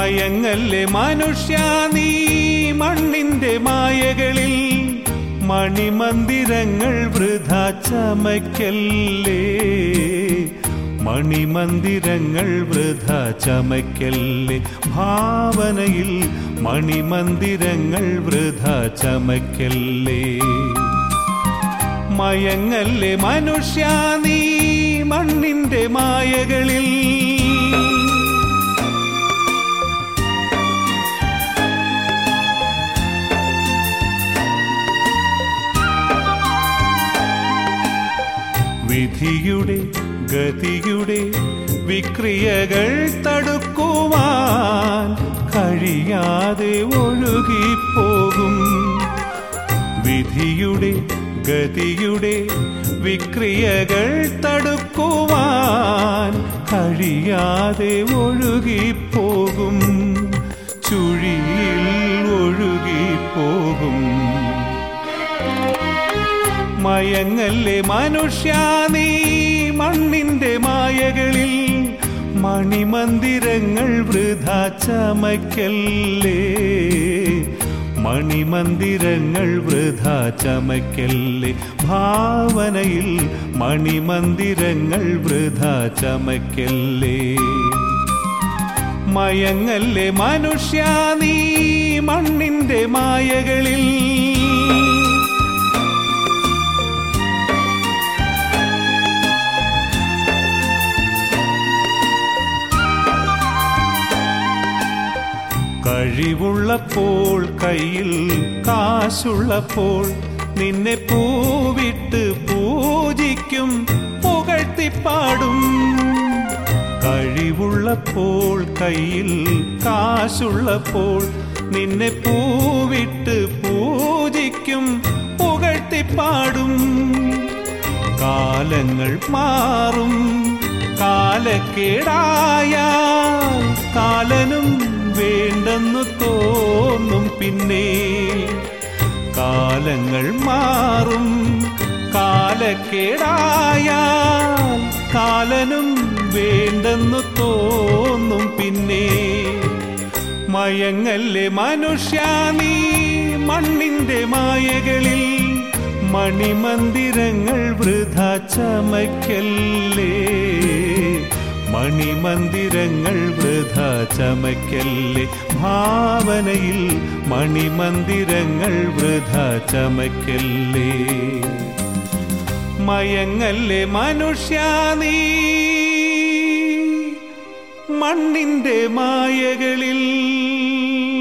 മയങ്ങല്ലേ മനുഷ്യ നീ മണ്ണിന്റെ മായകളിൽ മണിമന്ദിരങ്ങൾ വൃഥ ചമയ്ക്കല്ലേ മണിമന്ദിരങ്ങൾ വൃഥ ചമയ്ക്കല്ലേ ഭാവനയിൽ മണിമന്ദിരങ്ങൾ വൃഥ ചമയ്ക്കല്ലേ മയങ്ങല്ലേ മനുഷ്യ നീ മണ്ണിന്റെ മായകളിൽ വിധിയുടെ ഗതിയുടെ വിക്രിയകൾ തടുക്കുവാൻ കഴിയാതെ ഒഴുകിപ്പോകും വിധിയുടെ ഗതിയുടെ വിക്രിയകൾ തടുക്കുവാൻ കഴിയാതെ ഒഴുകിപ്പോകും ചുഴിയിൽ ഒഴുകിപ്പോകും മയങ്ങല്ലേ മനുഷ്യ നീ മണ്ണിന്റെ മായകളിൽ മണിമന്ദിരങ്ങൾ വൃഥ ചമയ്ക്കല്ലേ മണിമന്ദിരങ്ങൾ വൃഥ ചമയ്ക്കല്ലേ ഭാവനയിൽ മണിമന്ദിരങ്ങൾ വൃഥ ചമയ്ക്കല്ലേ മയങ്ങല്ലേ മനുഷ്യ നീ മണ്ണിന്റെ മായകളിൽ കഴിവുള്ളപ്പോൾ കയ്യിൽ കാശുള്ളപ്പോൾ നിന്നെ പൂവിട്ട് പൂജിക്കും പുകഴ്ത്തിപ്പാടും കഴിവുള്ളപ്പോൾ കയ്യിൽ കാശുള്ളപ്പോൾ നിന്നെ പൂവിട്ട് പൂജിക്കും പുകഴ്ത്തിപ്പാടും കാലങ്ങൾ മാറും കാലക്കേടായ കാലനും വേണ്ടെന്നു തോന്നും പിന്നെ കാലങ്ങൾ മാറും കാലക്കേടായ കാലനും വേണ്ടെന്നു തോന്നും പിന്നെ മയങ്ങല്ലേ മനുഷ്യ നീ മണ്ണിന്റെ മായകളിൽ മണിമന്ദിരങ്ങൾ വൃഥ ചമയ്ക്കല്ലേ മണിമന്ദിരങ്ങൾ വൃഥ ചമയ്ക്കല്ലേ ഭാവനയിൽ മണിമന്ദിരങ്ങൾ വൃഥ ചമയ്ക്കല്ലേ മയങ്ങല്ലേ മനുഷ്യ നീ മണ്ണിന്റെ മായകളിൽ